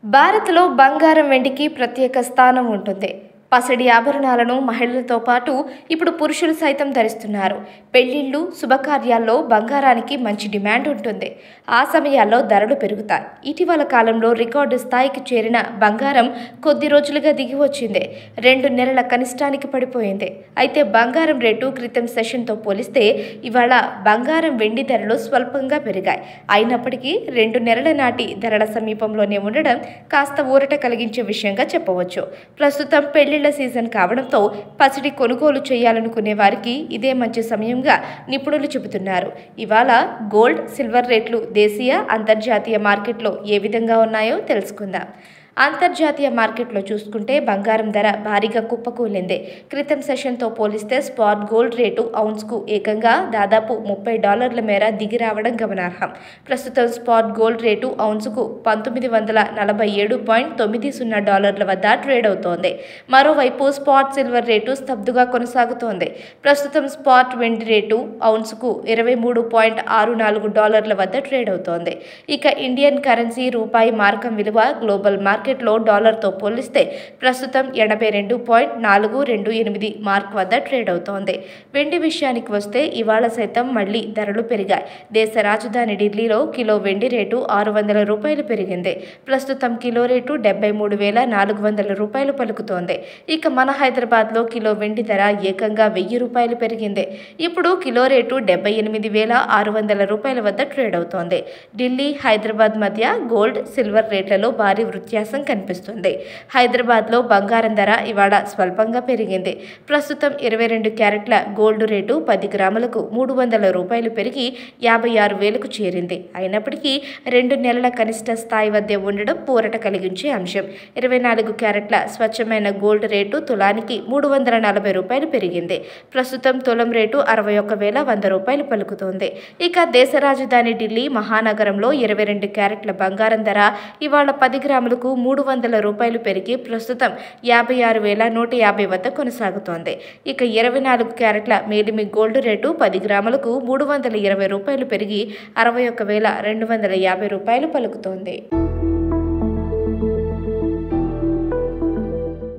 భారత్లో బంగారం వెండికి ప్రత్యేక స్థానం ఉంటుంది పసిడి ఆభరణాలను మహిళలతో పాటు ఇప్పుడు పురుషులు సైతం ధరిస్తున్నారు పెళ్లిళ్ళు శుభకార్యాల్లో బంగారానికి మంచి డిమాండ్ ఉంటుంది ఆ సమయాల్లో ధరలు పెరుగుతాయి ఇటీవల కాలంలో రికార్డు స్థాయికి చేరిన బంగారం కొద్ది రోజులుగా దిగి వచ్చింది రెండు నెలల కనిష్టానికి పడిపోయింది అయితే బంగారం రేటు క్రితం సెషన్తో పోలిస్తే ఇవాళ బంగారం వెండి ధరలు స్వల్పంగా పెరిగాయి అయినప్పటికీ రెండు నెలల నాటి ధరల సమీపంలోనే ఉండడం కాస్త ఊరట కలిగించే విషయంగా చెప్పవచ్చు ప్రస్తుతం పెళ్లిళ్ల సీజన్ కావడంతో పసిడి కొనుగోలు చేయాలనుకునే వారికి ఇదే మంచి సమయంగా నిపుణులు చెబుతున్నారు ఇవాళ గోల్డ్ సిల్వర్ రేట్లు దేశీయ అంతర్జాతీయ మార్కెట్లో ఏ విధంగా ఉన్నాయో తెలుసుకుందాం అంతర్జాతీయ మార్కెట్లో చూసుకుంటే బంగారం ధర భారీగా కుప్పకూలింది క్రితం సెషన్తో పోలిస్తే స్పాట్ గోల్డ్ రేటు ఔన్స్కు ఏకంగా దాదాపు ముప్పై డాలర్ల మేర దిగి రావడం గమనార్హం ప్రస్తుతం స్పాట్ గోల్డ్ రేటు ఔన్స్కు పంతొమ్మిది వందల నలభై ఏడు పాయింట్ తొమ్మిది సున్నా డాలర్ల వద్ద ట్రేడ్ అవుతోంది మరోవైపు స్పాట్ సిల్వర్ రేటు స్తబ్దుగా కొనసాగుతోంది ప్రస్తుతం స్పాట్ వెండి రేటు ఔన్స్కు ఇరవై మూడు పాయింట్ ఆరు నాలుగు డాలర్ల వద్ద ట్రేడ్ అవుతోంది ఇక ఇండియన్ కరెన్సీ రూపాయి మార్కం విలువ గ్లోబల్ మార్కెట్లో డాలర్తో పోలిస్తే ప్రస్తుతం ఎనభై రెండు పాయింట్ నాలుగు రెండు ఎనిమిది మార్క్ వద్ద ట్రేడ్ అవుతోంది వెండి విషయానికి వస్తే ఇవాళ సైతం మళ్లీ ధరలు పెరిగాయి దేశ రాజధాని ఢిల్లీలో కిలో వెండి రేటు ఆరు వందల రూపాయలు పెరిగింది ప్రస్తుతం కిలో రేటు డెబ్బై మూడు వేల నాలుగు వందల రూపాయలు పలుకుతోంది ఇక మన హైదరాబాద్లో కిలో వెండి ధర ఏకంగా వెయ్యి రూపాయలు పెరిగింది ఇప్పుడు కిలో రేటు డెబ్బై ఎనిమిది వేల ఆరు వందల రూపాయల వద్ద ట్రేడ్ అవుతోంది ఢిల్లీ హైదరాబాద్ మధ్య గోల్డ్ సిల్వర్ రేట్లలో భారీ వ్యత్యాసం కనిపిస్తుంది హైదరాబాద్లో బంగారం ధర ఇవాళ స్వల్పంగా పెరిగింది ప్రస్తుతం ఇరవై రెండు క్యారెట్ల గోల్డ్ రేటు పది గ్రాములకు మూడు వందల రూపాయలు పెరిగి యాభై ఆరు వేలకు చేరింది అయినప్పటికీ రెండు నెలల కనిష్ట స్థాయి వద్ద ఉండడం పూరట కలిగించే అంశం ఇరవై నాలుగు క్యారెట్ల స్వచ్ఛమైన గోల్డ్ రేటు తులానికి మూడు వందల నలభై రూపాయలు పెరిగింది ప్రస్తుతం తులం రేటు అరవై ఒక్క వేల వంద రూపాయలు పలుకుతోంది ఇక దేశ రాజధాని ఢిల్లీ మహానగరంలో ఇరవై రెండు క్యారెట్ల బంగారం ధర ఇవాళ పది గ్రాములకు మూడు వందల రూపాయలు పెరిగి ప్రస్తుతం యాభై ఆరు వేల నూట యాభై వద్ద కొనసాగుతోంది ఇక ఇరవై నాలుగు క్యారెట్ల మేలిమి గోల్డ్ రేటు పది గ్రాములకు మూడు వందల ఇరవై రూపాయలు పెరిగి అరవై ఒక్క వేల రెండు వందల యాభై రూపాయలు పలుకుతోంది